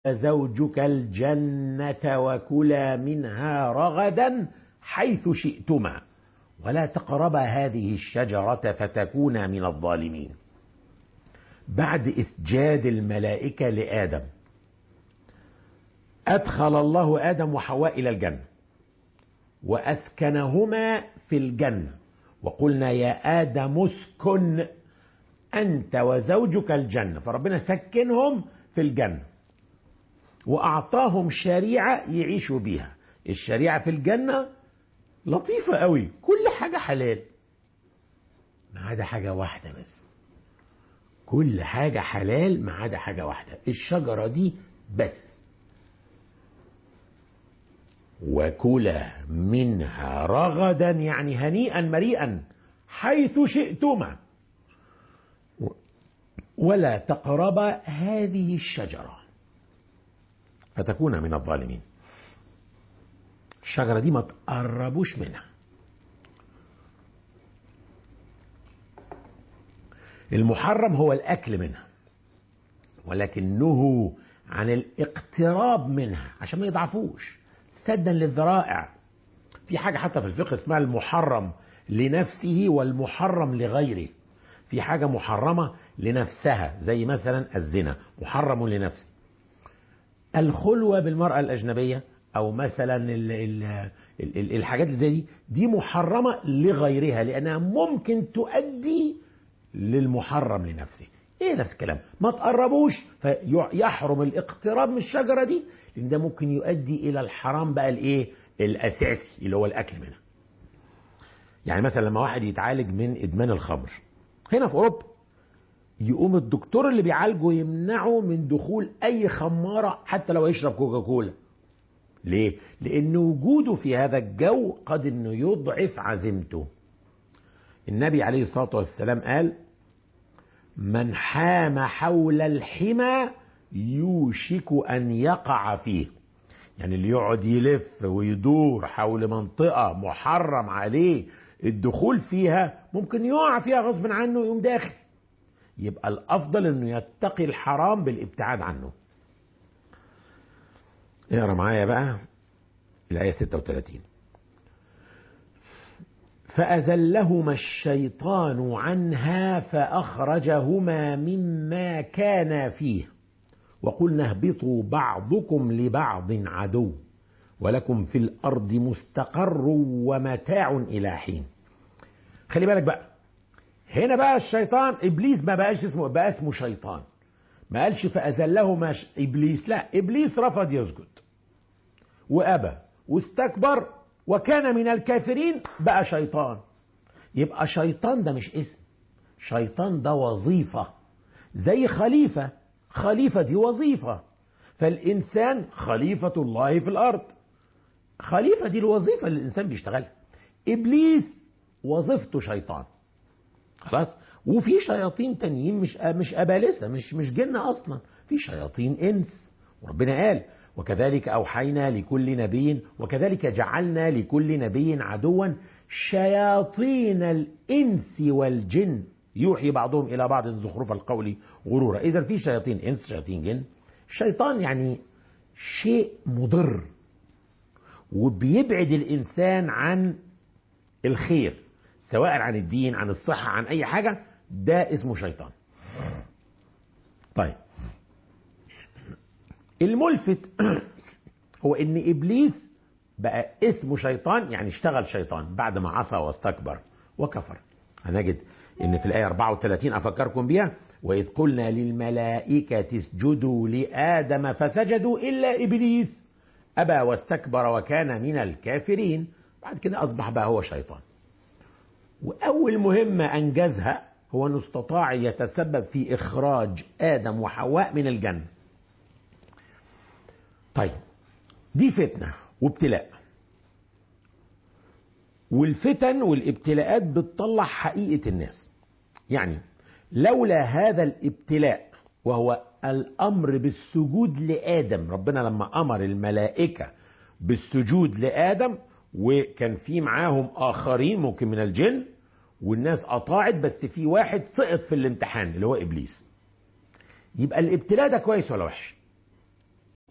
زوجك الجنة وكلا منها رغدا حيث شئتما ولا تقربا هذه الشجرة فتكونا من الظالمين بعد إسجاد الملائكة لآدم أدخل الله آدم وحواء إلى الجنة وأسكنهما في الجنة وقلنا يا آدم اسكن أنت وزوجك الجنة فربنا سكنهم في الجنة وأعطاهم شريعة يعيشوا بيها الشريعة في الجنة لطيفة قوي كل حاجة حلال ما عدا حاجة واحدة بس كل حاجة حلال ما عدا حاجة واحدة الشجرة دي بس وكلا منها رغدا يعني هنيئا مريئا حيث شئتما ولا تقربا هذه الشجرة فتكون من الظالمين الشجرة دي ما تقربوش منها المحرم هو الأكل منها ولكنه عن الاقتراب منها عشان ما يضعفوش سدا للذرائع في حاجة حتى في الفقه اسمها المحرم لنفسه والمحرم لغيره في حاجة محرمة لنفسها زي مثلا الزنا محرم لنفسه الخلوة بالمرأة الأجنبية أو مثلا ال ال ال الحاجات اللي زي دي دي محرمة لغيرها لأنها ممكن تؤدي للمحرم لنفسه ايه نفس الكلام ما تقربوش فيحرم الاقتراب من الشجره دي لان ده ممكن يؤدي الى الحرام بقى الايه الاساسي اللي هو الاكل منها يعني مثلا لما واحد يتعالج من ادمان الخمر هنا في اوروبا يقوم الدكتور اللي بيعالجه يمنعه من دخول اي خماره حتى لو يشرب كوكاكولا ليه لان وجوده في هذا الجو قد انه يضعف عزيمته النبي عليه الصلاه والسلام قال من حام حول الحمى يوشك ان يقع فيه يعني اللي يقعد يلف ويدور حول منطقه محرم عليه الدخول فيها ممكن يقع فيها غصب عنه يقوم داخل يبقى الافضل انه يتقي الحرام بالابتعاد عنه اقرا معايا بقى الايه 36 فأزلهما الشيطان عنها فأخرجهما مما كانا فيه وقلنا اهبطوا بعضكم لبعض عدو ولكم في الأرض مستقر ومتاع إلى حين خلي بالك بقى هنا بقى الشيطان إبليس ما بقاش اسمه بقى اسمه شيطان ما قالش فأزلهما إبليس لا إبليس رفض يسجد وأبى واستكبر وكان من الكافرين بقى شيطان يبقى شيطان ده مش اسم شيطان ده وظيفة زي خليفة خليفة دي وظيفة فالإنسان خليفة الله في الأرض خليفة دي الوظيفة اللي الإنسان بيشتغلها إبليس وظيفته شيطان خلاص وفي شياطين تانيين مش مش أبالسة مش مش جن أصلا في شياطين إنس وربنا قال وكذلك أوحينا لكل نبي وكذلك جعلنا لكل نبي عدوا شياطين الإنس والجن يوحي بعضهم إلى بعض زخرف القول غرورا إذا في شياطين إنس شياطين جن الشيطان يعني شيء مضر وبيبعد الإنسان عن الخير سواء عن الدين عن الصحة عن أي حاجة ده اسمه شيطان طيب الملفت هو ان ابليس بقى اسمه شيطان يعني اشتغل شيطان بعد ما عصى واستكبر وكفر هنجد ان في الايه 34 افكركم بها واذ قلنا للملائكه اسجدوا لادم فسجدوا الا ابليس ابى واستكبر وكان من الكافرين بعد كده اصبح بقى هو شيطان واول مهمه انجزها هو انه استطاع يتسبب في اخراج ادم وحواء من الجنه طيب دي فتنة وابتلاء والفتن والابتلاءات بتطلع حقيقة الناس يعني لولا هذا الابتلاء وهو الأمر بالسجود لآدم ربنا لما أمر الملائكة بالسجود لآدم وكان في معاهم آخرين ممكن من الجن والناس أطاعت بس في واحد سقط في الامتحان اللي هو إبليس يبقى الابتلاء ده كويس ولا وحش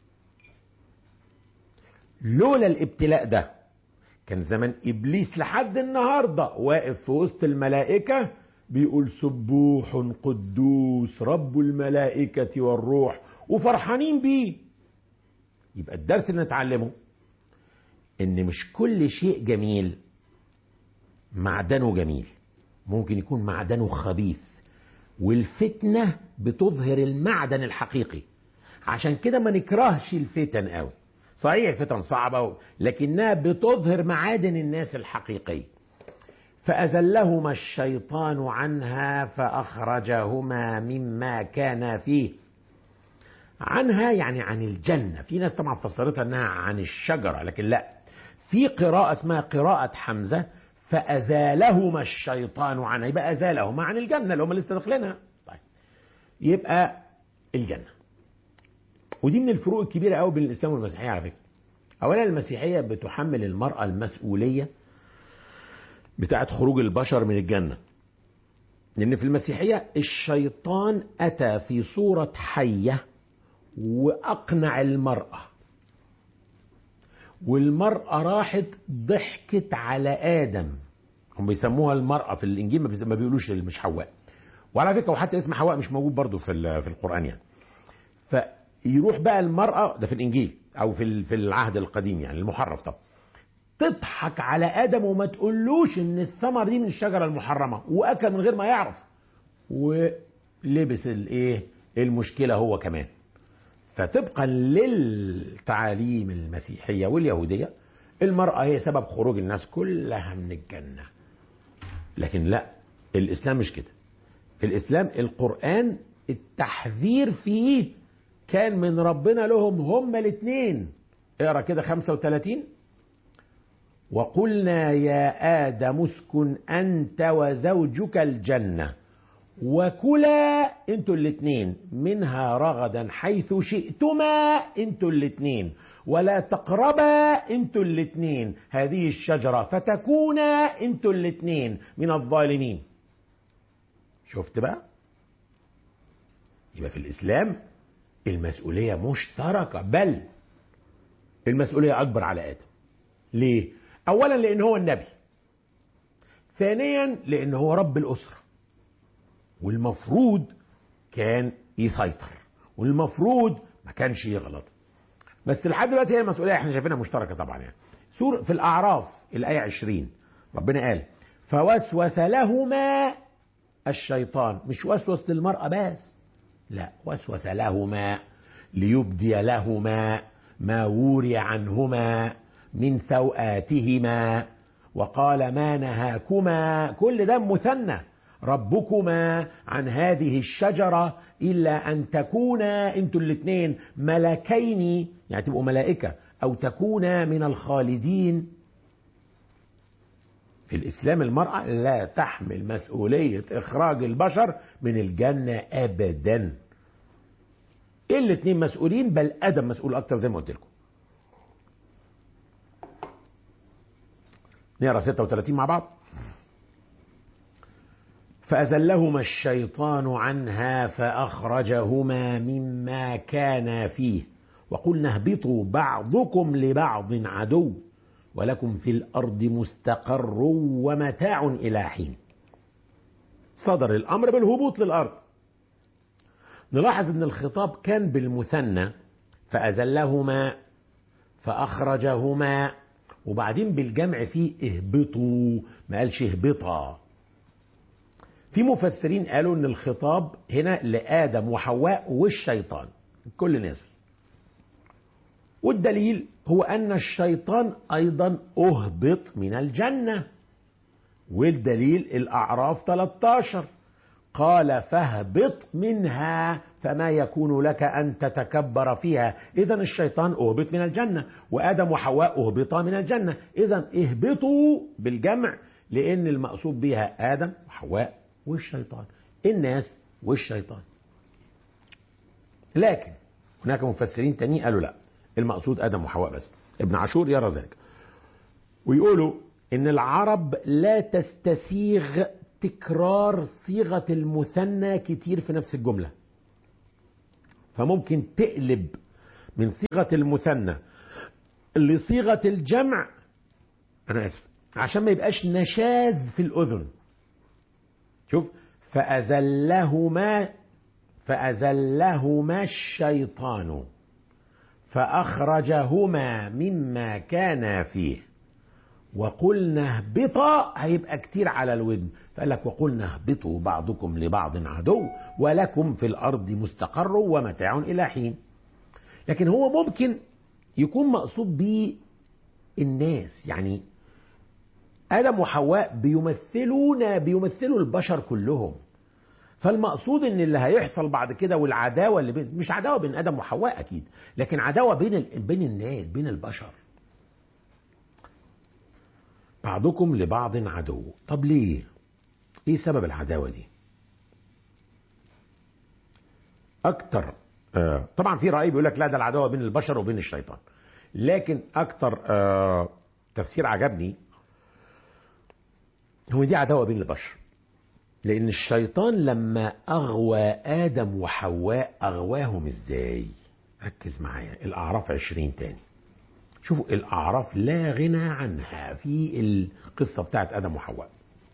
لولا الابتلاء ده كان زمان ابليس لحد النهارده واقف في وسط الملائكه بيقول سبوح قدوس رب الملائكه والروح وفرحانين بيه يبقى الدرس اللي نتعلمه ان مش كل شيء جميل معدنه جميل ممكن يكون معدنه خبيث والفتنه بتظهر المعدن الحقيقي عشان كده ما نكرهش الفتن قوي صحيح الفتن صعبة لكنها بتظهر معادن الناس الحقيقية فأزلهما الشيطان عنها فأخرجهما مما كان فيه عنها يعني عن الجنة في ناس طبعا فسرتها أنها عن الشجرة لكن لا في قراءة اسمها قراءة حمزة فأزالهما الشيطان عنها يبقى أزالهما عن الجنة اللي هم لسه داخلينها طيب يبقى الجنة ودي من الفروق الكبيرة قوي بين الإسلام والمسيحية على فكرة أولا المسيحية بتحمل المرأة المسؤولية بتاعت خروج البشر من الجنة لأن في المسيحية الشيطان أتى في صورة حية وأقنع المرأة والمرأة راحت ضحكت على آدم هم بيسموها المرأة في الإنجيل ما بيقولوش مش حواء وعلى فكرة وحتى اسم حواء مش موجود برضو في في القرآن يعني فيروح بقى المرأة ده في الإنجيل أو في في العهد القديم يعني المحرف طب تضحك على آدم وما تقولوش إن الثمر دي من الشجرة المحرمة وأكل من غير ما يعرف ولبس الإيه المشكلة هو كمان فطبقا للتعاليم المسيحية واليهودية المرأة هي سبب خروج الناس كلها من الجنة لكن لا الإسلام مش كده في الإسلام القرآن التحذير فيه كان من ربنا لهم هما الاثنين اقرا كده 35 وقلنا يا آدم اسكن أنت وزوجك الجنة وكلا انتوا الاثنين منها رغدا حيث شئتما انتوا الاثنين ولا تقربا انتوا الاثنين هذه الشجرة فتكونا انتوا الاثنين من الظالمين شفت بقى يبقى في الإسلام المسؤولية مشتركة بل المسؤولية أكبر على آدم ليه؟ أولا لأن هو النبي ثانيا لأن هو رب الأسرة والمفروض كان يسيطر والمفروض ما كانش يغلط بس لحد دلوقتي هي المسؤولية احنا شايفينها مشتركة طبعا يعني سورة في الأعراف الآية 20 ربنا قال فوسوس لهما الشيطان مش وسوس للمرأة بس لا وسوس لهما ليبدي لهما ما وري عنهما من سوآتهما وقال ما نهاكما كل ده مثنى ربكما عن هذه الشجرة إلا أن تكونا أنتوا الاثنين ملكين يعني تبقوا ملائكة أو تكونا من الخالدين في الإسلام المرأة لا تحمل مسؤولية إخراج البشر من الجنة أبدا الاثنين مسؤولين بل آدم مسؤول أكتر زي ما قلت لكم نقرا 36 مع بعض فأزلهما الشيطان عنها فأخرجهما مما كانا فيه وقلنا اهبطوا بعضكم لبعض عدو ولكم في الأرض مستقر ومتاع إلى حين صدر الأمر بالهبوط للأرض نلاحظ أن الخطاب كان بالمثنى فأزلهما فأخرجهما وبعدين بالجمع فيه اهبطوا ما قالش اهبطا في مفسرين قالوا ان الخطاب هنا لآدم وحواء والشيطان كل ناس والدليل هو أن الشيطان أيضا أهبط من الجنة والدليل الأعراف 13 قال فاهبط منها فما يكون لك أن تتكبر فيها إذا الشيطان أهبط من الجنة وآدم وحواء أهبطا من الجنة إذا اهبطوا بالجمع لأن المقصود بها آدم وحواء والشيطان الناس والشيطان لكن هناك مفسرين تانيين قالوا لا المقصود ادم وحواء بس ابن عاشور يرى ذلك ويقولوا ان العرب لا تستسيغ تكرار صيغه المثنى كتير في نفس الجمله فممكن تقلب من صيغه المثنى لصيغة الجمع أنا آسف عشان ما يبقاش نشاز في الأذن شوف فأزلهما فأزلهما الشيطان فأخرجهما مما كانا فيه وقلنا اهبطا هيبقى كتير على الودن فقال لك وقلنا اهبطوا بعضكم لبعض عدو ولكم في الأرض مستقر ومتاع إلى حين لكن هو ممكن يكون مقصود به الناس يعني آدم وحواء بيمثلون بيمثلوا البشر كلهم فالمقصود ان اللي هيحصل بعد كده والعداوه اللي بين مش عداوه بين ادم وحواء اكيد لكن عداوه بين ال... بين الناس بين البشر بعضكم لبعض عدو طب ليه ايه سبب العداوه دي اكتر آه طبعا في راي بيقول لك لا ده العداوه بين البشر وبين الشيطان لكن اكتر آه تفسير عجبني هو دي عداوه بين البشر لان الشيطان لما اغوى ادم وحواء اغواهم ازاي ركز معايا الاعراف عشرين تاني شوفوا الاعراف لا غنى عنها في القصه بتاعت ادم وحواء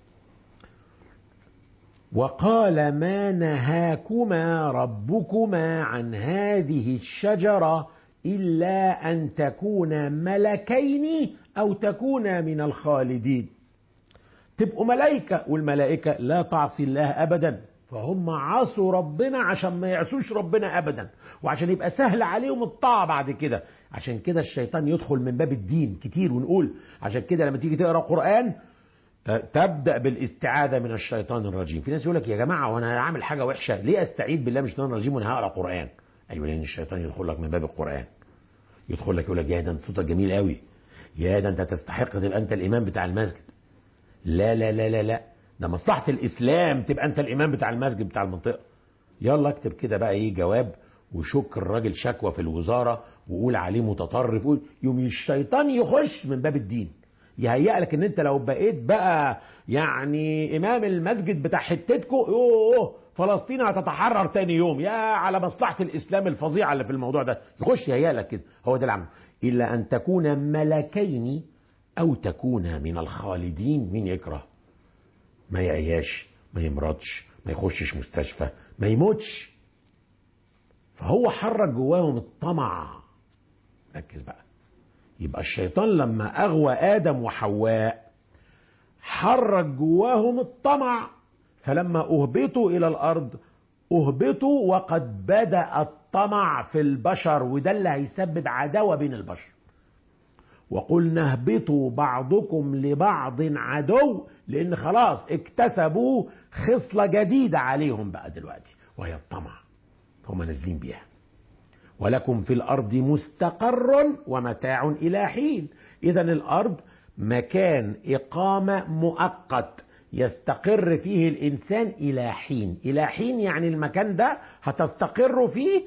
وقال ما نهاكما ربكما عن هذه الشجره الا ان تكونا ملكين او تكونا من الخالدين تبقوا ملائكة والملائكة لا تعصي الله أبدا فهم عصوا ربنا عشان ما يعصوش ربنا أبدا وعشان يبقى سهل عليهم الطاعة بعد كده عشان كده الشيطان يدخل من باب الدين كتير ونقول عشان كده لما تيجي تقرأ قرآن تبدأ بالاستعاذة من الشيطان الرجيم في ناس يقول لك يا جماعة وانا عامل حاجة وحشة ليه استعيذ بالله من الشيطان الرجيم وانا هقرأ قرآن ايوه لان الشيطان يدخل لك من باب القرآن يدخل لك يقول لك يا ده انت صوتك جميل قوي يا ده انت تستحق تبقى انت الامام بتاع المسجد لا لا لا لا لا ده مصلحة الإسلام تبقى أنت الإمام بتاع المسجد بتاع المنطقة يلا اكتب كده بقى إيه جواب وشك الراجل شكوى في الوزارة وقول عليه متطرف قول يوم الشيطان يخش من باب الدين يهيأ لك ان انت لو بقيت بقى يعني امام المسجد بتاع حتتكو يوه فلسطين هتتحرر تاني يوم يا على مصلحة الاسلام الفظيعة اللي في الموضوع ده يخش يهيأ لك كده هو ده العمل الا ان تكون ملكين أو تكون من الخالدين مين يكره ما يعياش ما يمرضش ما يخشش مستشفى ما يموتش فهو حرك جواهم الطمع ركز بقى يبقى الشيطان لما أغوى آدم وحواء حرك جواهم الطمع فلما أهبطوا إلى الأرض أهبطوا وقد بدأ الطمع في البشر وده اللي هيسبب عداوة بين البشر وقلنا اهبطوا بعضكم لبعض عدو لان خلاص اكتسبوا خصلة جديدة عليهم بقى دلوقتي وهي الطمع هم نازلين بيها ولكم في الارض مستقر ومتاع الى حين اذا الارض مكان اقامة مؤقت يستقر فيه الانسان الى حين الى حين يعني المكان ده هتستقر فيه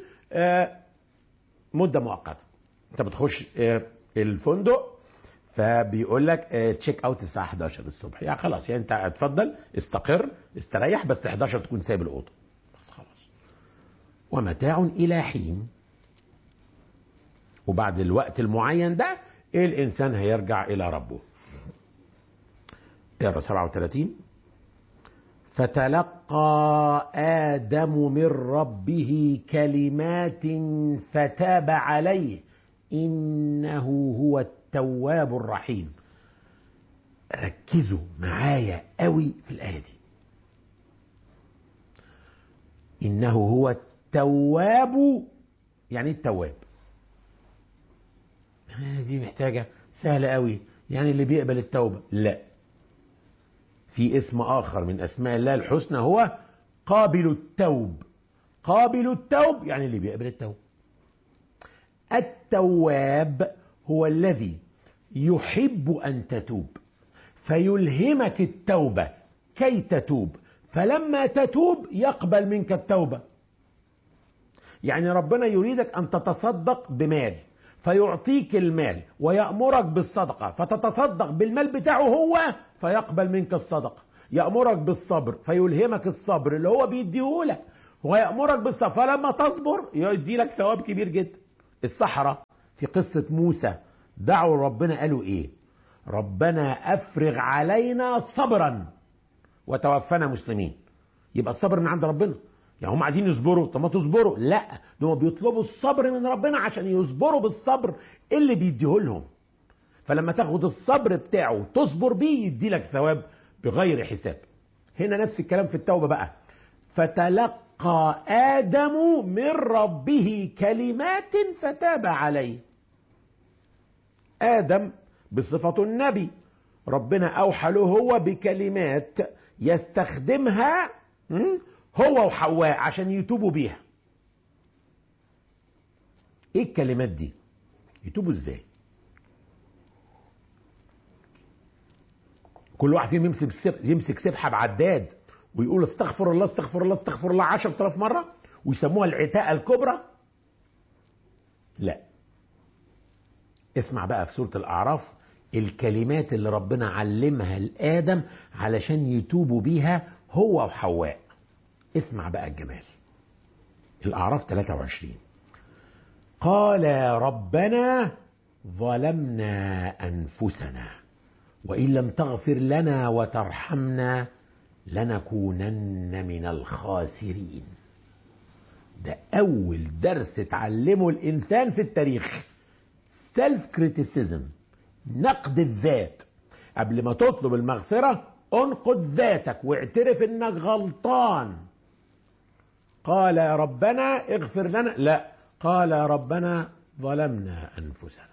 مدة مؤقتة انت بتخش الفندق فبيقول لك تشيك اوت الساعه 11 الصبح يعني خلاص يعني انت اتفضل استقر استريح بس 11 تكون سايب الاوضه بس خلاص ومتاع الى حين وبعد الوقت المعين ده الانسان هيرجع الى ربه اقرا 37 فتلقى ادم من ربه كلمات فتاب عليه انه هو التواب الرحيم ركزوا معايا قوي في الايه دي انه هو التواب يعني التواب دي محتاجه سهله قوي يعني اللي بيقبل التوبه لا في اسم اخر من اسماء الله الحسنى هو قابل التوب قابل التوب يعني اللي بيقبل التوب التواب هو الذي يحب ان تتوب فيلهمك التوبه كي تتوب فلما تتوب يقبل منك التوبه يعني ربنا يريدك ان تتصدق بمال فيعطيك المال ويأمرك بالصدقة فتتصدق بالمال بتاعه هو فيقبل منك الصدقة يأمرك بالصبر فيلهمك الصبر اللي هو بيديهولك ويأمرك بالصبر فلما تصبر يدي لك ثواب كبير جدا الصحراء في قصة موسى دعوا ربنا قالوا ايه ربنا افرغ علينا صبرا وتوفنا مسلمين يبقى الصبر من عند ربنا يعني هم عايزين يصبروا طب ما تصبروا لا ده هم بيطلبوا الصبر من ربنا عشان يصبروا بالصبر اللي بيديه لهم فلما تاخد الصبر بتاعه وتصبر بيه يدي لك ثواب بغير حساب هنا نفس الكلام في التوبة بقى فتلقى آدم من ربه كلمات فتاب عليه آدم بصفة النبي ربنا أوحى له هو بكلمات يستخدمها هو وحواء عشان يتوبوا بيها ايه الكلمات دي يتوبوا ازاي كل واحد فيهم يمسك سب... يمسك سبحه بعداد ويقول استغفر الله استغفر الله استغفر الله 10000 مره ويسموها العتاء الكبرى لا اسمع بقى في سوره الاعراف الكلمات اللي ربنا علمها لادم علشان يتوبوا بيها هو وحواء اسمع بقى الجمال الاعراف 23 قال ربنا ظلمنا انفسنا وان لم تغفر لنا وترحمنا لنكونن من الخاسرين ده اول درس اتعلمه الانسان في التاريخ سيلف كريتيسيزم نقد الذات قبل ما تطلب المغفره انقد ذاتك واعترف انك غلطان قال يا ربنا اغفر لنا لا قال يا ربنا ظلمنا انفسنا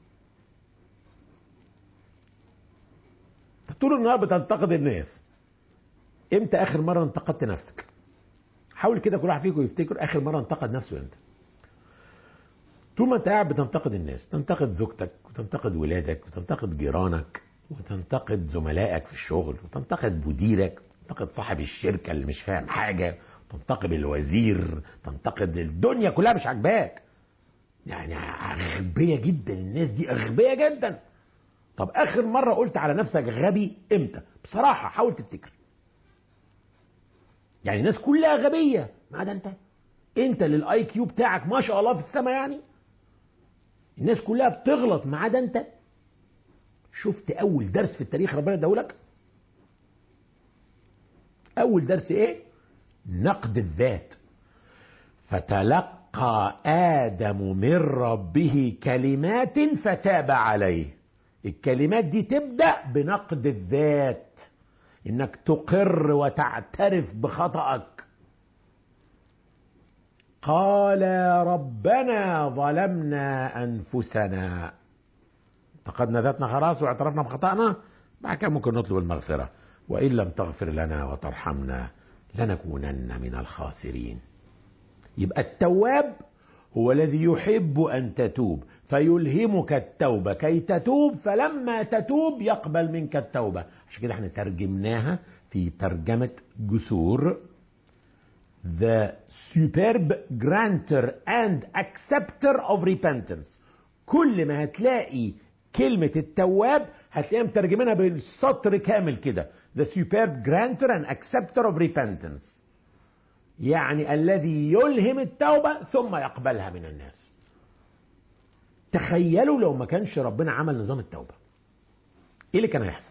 طول النهار بتنتقد الناس امتى اخر مره انتقدت نفسك حاول كده كل واحد فيكم يفتكر اخر مره انتقد نفسه امتى طول ما انت قاعد بتنتقد الناس تنتقد زوجتك وتنتقد ولادك وتنتقد جيرانك وتنتقد زملائك في الشغل وتنتقد مديرك تنتقد صاحب الشركه اللي مش فاهم حاجه تنتقد الوزير تنتقد الدنيا كلها مش عاجباك يعني اغبياء جدا الناس دي اغبياء جدا طب اخر مره قلت على نفسك غبي امتى بصراحه حاول تفتكر يعني الناس كلها غبيه ما عدا انت انت اللي الاي كيو بتاعك ما شاء الله في السماء يعني الناس كلها بتغلط ما عدا انت شفت اول درس في التاريخ ربنا اداهولك اول درس ايه نقد الذات فتلقى ادم من ربه كلمات فتاب عليه الكلمات دي تبدا بنقد الذات انك تقر وتعترف بخطأك قال ربنا ظلمنا انفسنا انتقدنا ذاتنا خلاص واعترفنا بخطأنا بعد كده ممكن نطلب المغفرة وإن لم تغفر لنا وترحمنا لنكونن من الخاسرين يبقى التواب هو الذي يحب أن تتوب فيلهمك التوبة كي تتوب فلما تتوب يقبل منك التوبة عشان كده احنا ترجمناها في ترجمة جسور The superb grantor and acceptor of repentance كل ما هتلاقي كلمة التواب هتلاقيها مترجمينها بالسطر كامل كده The superb grantor and acceptor of repentance يعني الذي يلهم التوبة ثم يقبلها من الناس تخيلوا لو ما كانش ربنا عمل نظام التوبة ايه اللي كان هيحصل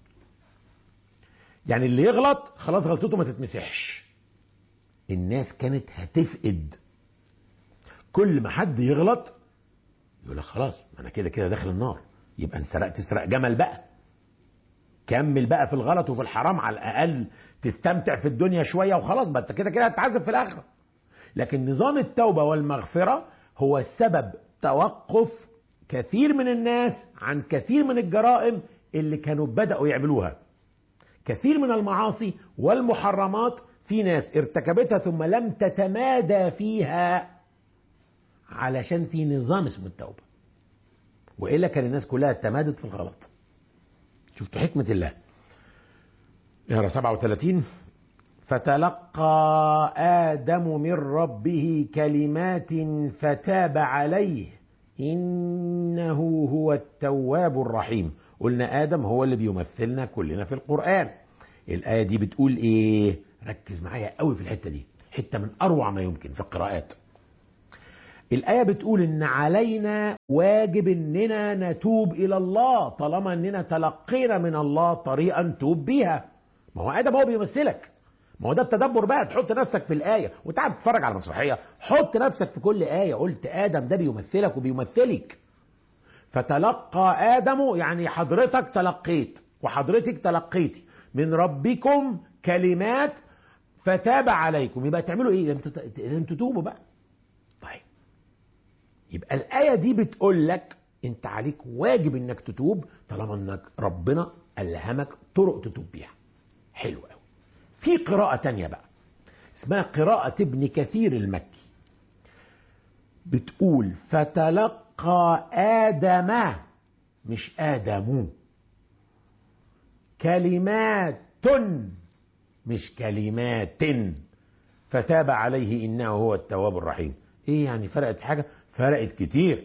يعني اللي يغلط خلاص غلطته ما تتمسحش الناس كانت هتفقد كل ما حد يغلط يقول لك خلاص انا كده كده داخل النار يبقى انسرق تسرق جمل بقى كمل بقى في الغلط وفي الحرام على الاقل تستمتع في الدنيا شويه وخلاص بقى انت كده كده هتتعذب في الاخره لكن نظام التوبه والمغفره هو سبب توقف كثير من الناس عن كثير من الجرائم اللي كانوا بداوا يعملوها كثير من المعاصي والمحرمات في ناس ارتكبتها ثم لم تتمادى فيها علشان في نظام اسمه التوبه والا كان الناس كلها تمادت في الغلط شفتوا حكمه الله اقرا 37 فتلقى ادم من ربه كلمات فتاب عليه انه هو التواب الرحيم قلنا ادم هو اللي بيمثلنا كلنا في القران الايه دي بتقول ايه ركز معايا قوي في الحته دي حته من اروع ما يمكن في القراءات الآية بتقول إن علينا واجب إننا نتوب إلى الله طالما إننا تلقينا من الله طريقا نتوب بيها ما هو آدم هو بيمثلك ما هو ده التدبر بقى تحط نفسك في الآية وأنت قاعد تتفرج على مسرحية حط نفسك في كل آية قلت آدم ده بيمثلك وبيمثلك فتلقى آدم يعني حضرتك تلقيت وحضرتك تلقيتي من ربكم كلمات فتاب عليكم يبقى تعملوا ايه لازم تتوبوا بقى طيب يبقى الآية دي بتقول لك انت عليك واجب انك تتوب طالما انك ربنا ألهمك طرق تتوب بيها حلو قوي في قراءة تانية بقى اسمها قراءة ابن كثير المكي بتقول فتلقى آدم مش آدم كلمات مش كلمات فتاب عليه إنه هو التواب الرحيم ايه يعني فرقت حاجة فرقت كتير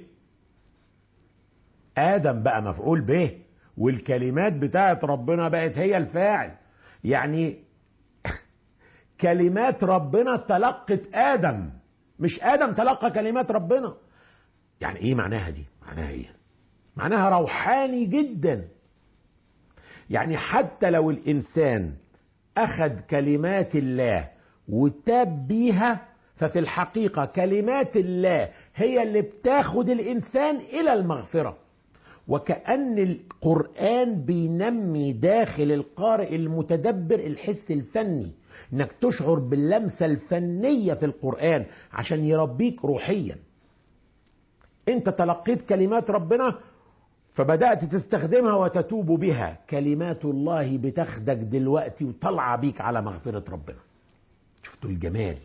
آدم بقى مفعول به والكلمات بتاعت ربنا بقت هي الفاعل يعني كلمات ربنا تلقت آدم مش آدم تلقى كلمات ربنا يعني ايه معناها دي معناها ايه معناها روحاني جدا يعني حتى لو الإنسان أخذ كلمات الله وتاب بيها ففي الحقيقة كلمات الله هي اللي بتاخد الإنسان إلى المغفرة وكأن القرآن بينمي داخل القارئ المتدبر الحس الفني انك تشعر باللمسة الفنية في القرآن عشان يربيك روحيا انت تلقيت كلمات ربنا فبدأت تستخدمها وتتوب بها كلمات الله بتاخدك دلوقتي وطلع بيك على مغفرة ربنا شفتوا الجمال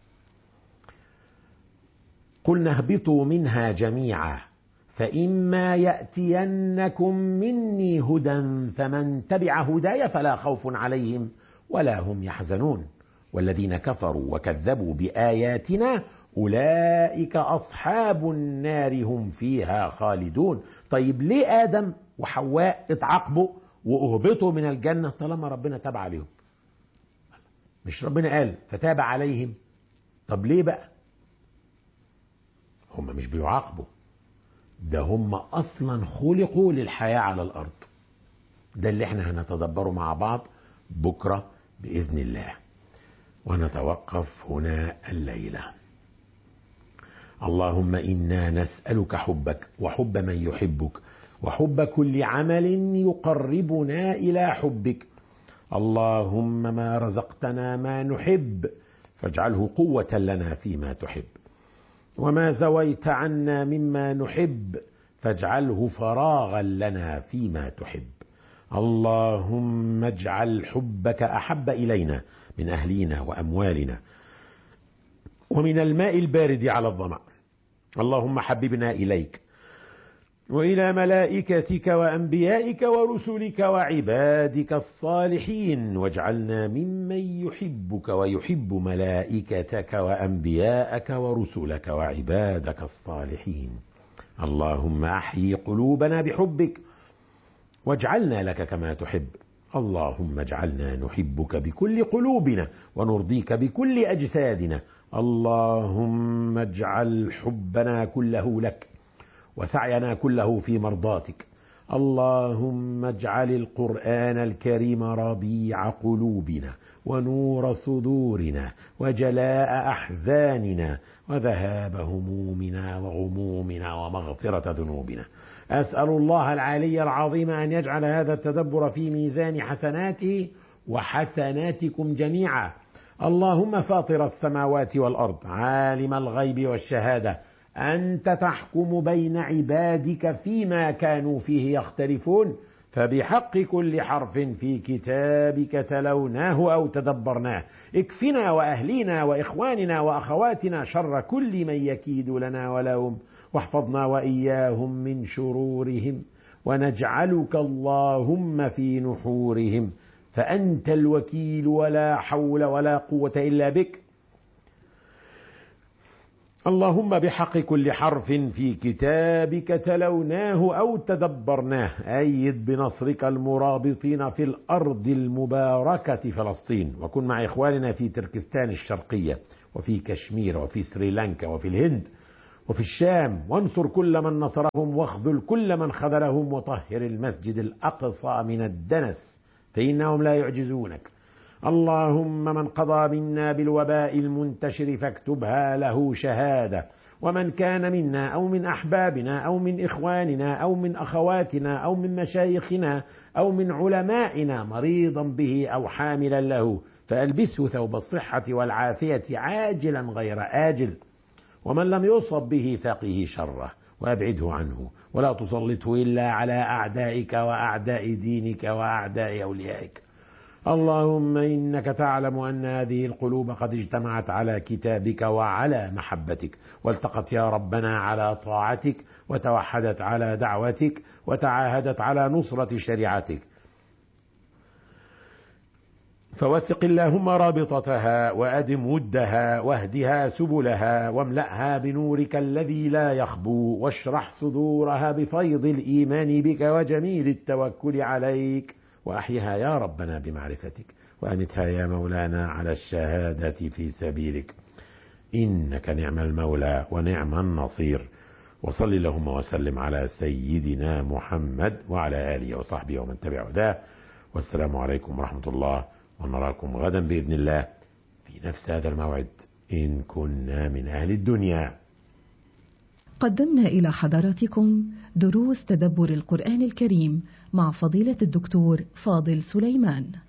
قلنا اهبطوا منها جميعا فإما يأتينكم مني هدى فمن تبع هداي فلا خوف عليهم ولا هم يحزنون والذين كفروا وكذبوا بآياتنا أولئك أصحاب النار هم فيها خالدون طيب ليه آدم وحواء اتعاقبوا وأهبطوا من الجنة طالما ربنا تاب عليهم مش ربنا قال فتاب عليهم طب ليه بقى هم مش بيعاقبوا ده هم أصلا خلقوا للحياة على الأرض ده اللي احنا هنتدبره مع بعض بكرة بإذن الله ونتوقف هنا الليلة اللهم إنا نسألك حبك وحب من يحبك وحب كل عمل يقربنا إلى حبك اللهم ما رزقتنا ما نحب فاجعله قوة لنا فيما تحب وما زويت عنا مما نحب فاجعله فراغا لنا فيما تحب اللهم اجعل حبك احب الينا من اهلينا واموالنا ومن الماء البارد على الظما اللهم حببنا اليك والى ملائكتك وانبيائك ورسلك وعبادك الصالحين واجعلنا ممن يحبك ويحب ملائكتك وانبياءك ورسلك وعبادك الصالحين اللهم احيي قلوبنا بحبك واجعلنا لك كما تحب اللهم اجعلنا نحبك بكل قلوبنا ونرضيك بكل اجسادنا اللهم اجعل حبنا كله لك وسعينا كله في مرضاتك اللهم اجعل القران الكريم ربيع قلوبنا ونور صدورنا وجلاء احزاننا وذهاب همومنا وغمومنا ومغفره ذنوبنا اسال الله العلي العظيم ان يجعل هذا التدبر في ميزان حسناته وحسناتكم جميعا اللهم فاطر السماوات والارض عالم الغيب والشهاده انت تحكم بين عبادك فيما كانوا فيه يختلفون فبحق كل حرف في كتابك تلوناه او تدبرناه اكفنا واهلينا واخواننا واخواتنا شر كل من يكيد لنا ولهم واحفظنا واياهم من شرورهم ونجعلك اللهم في نحورهم فانت الوكيل ولا حول ولا قوه الا بك اللهم بحق كل حرف في كتابك تلوناه او تدبرناه ايد بنصرك المرابطين في الارض المباركه فلسطين وكن مع اخواننا في تركستان الشرقيه وفي كشمير وفي سريلانكا وفي الهند وفي الشام وانصر كل من نصرهم واخذل كل من خذلهم وطهر المسجد الأقصى من الدنس فإنهم لا يعجزونك اللهم من قضى منا بالوباء المنتشر فاكتبها له شهادة ومن كان منا أو من أحبابنا أو من إخواننا أو من أخواتنا أو من مشايخنا أو من علمائنا مريضا به أو حاملا له فألبسه ثوب الصحة والعافية عاجلا غير آجل ومن لم يصب به فقه شره وابعده عنه ولا تسلطه الا على اعدائك واعداء دينك واعداء اوليائك اللهم انك تعلم ان هذه القلوب قد اجتمعت على كتابك وعلى محبتك والتقت يا ربنا على طاعتك وتوحدت على دعوتك وتعاهدت على نصره شريعتك فوثق اللهم رابطتها وأدم ودها واهدها سبلها واملأها بنورك الذي لا يخبو واشرح صدورها بفيض الإيمان بك وجميل التوكل عليك وأحيها يا ربنا بمعرفتك وأمتها يا مولانا على الشهادة في سبيلك إنك نعم المولى ونعم النصير وصل اللهم وسلم على سيدنا محمد وعلى آله وصحبه ومن تبع هداه والسلام عليكم ورحمة الله ونراكم غدا بإذن الله في نفس هذا الموعد إن كنا من أهل الدنيا قدمنا إلى حضراتكم دروس تدبر القرآن الكريم مع فضيلة الدكتور فاضل سليمان